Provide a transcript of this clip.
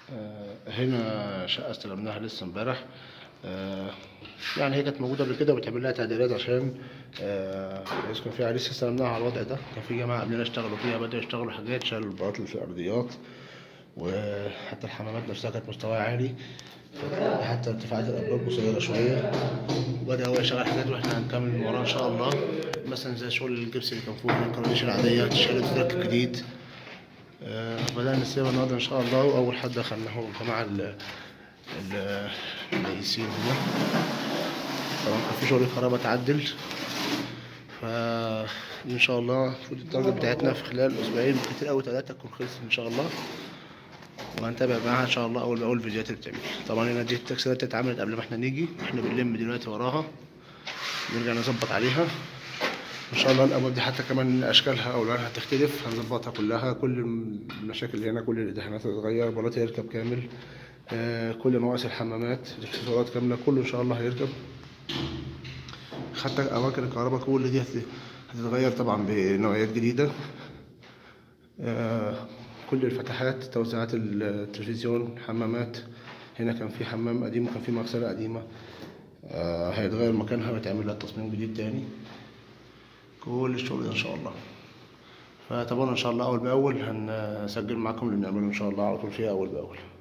آه، هنا شقة استلمناها لسه امبارح آه، يعني هي كانت موجودة قبل كده وبتعمل لها تعديلات عشان آه، يسكن فيها لسه استلمناها على الوضع ده كان في جماعة قبلنا اشتغلوا فيها بدأوا يشتغلوا حاجات شالوا البلاط اللي في الأرضيات وحتى الحمامات نفسها كانت مستواها عالي حتى ارتفاعات الأبواب قصيرة شوية وبدأ هو يشتغل حاجات واحنا هنكمل من وراه إن شاء الله مثلا زي شغل الجبس اللي كان فوق الانكراديش العادية تشيل وتتركب جديد آه، بدأنا نسيبها النهارده إن شاء الله وأول حد دخلناه الجماعة ال- ال- الرئيسيين هنا طبعا كان في شغل كهرباء اتعدل فا إن شاء الله المفروض الدرجة بتاعتنا في خلال أسبوعين كتير أوي تلاتة تكون خلصت إن شاء الله وهنتابع معاها إن شاء الله أول بأول الفيديوهات اللي بتعمل طبعا هنا دي التكسيرات اتعملت قبل ما احنا نيجي احنا بنلم دلوقتي وراها نرجع نظبط عليها ان شاء الله الابواب دي حتى كمان اشكالها او لونها هتختلف هنظبطها كلها كل المشاكل اللي هنا كل الادهانات هتتغير بلاط هيركب كامل آه، كل نواقص الحمامات الاكسسوارات كامله كله ان شاء الله هيركب حتى اماكن الكهرباء كل دي هت- هتتغير طبعا بنوعيات جديده آه، كل الفتحات توزيعات التلفزيون حمامات هنا كان في حمام قديم وكان في مغسله قديمه آه، هيتغير مكانها ويتعمل لها تصميم جديد تاني كل الشغل ده ان شاء الله فطبعا ان شاء الله اول باول هنسجل معاكم اللي بنعمله ان شاء الله على طول فيها اول باول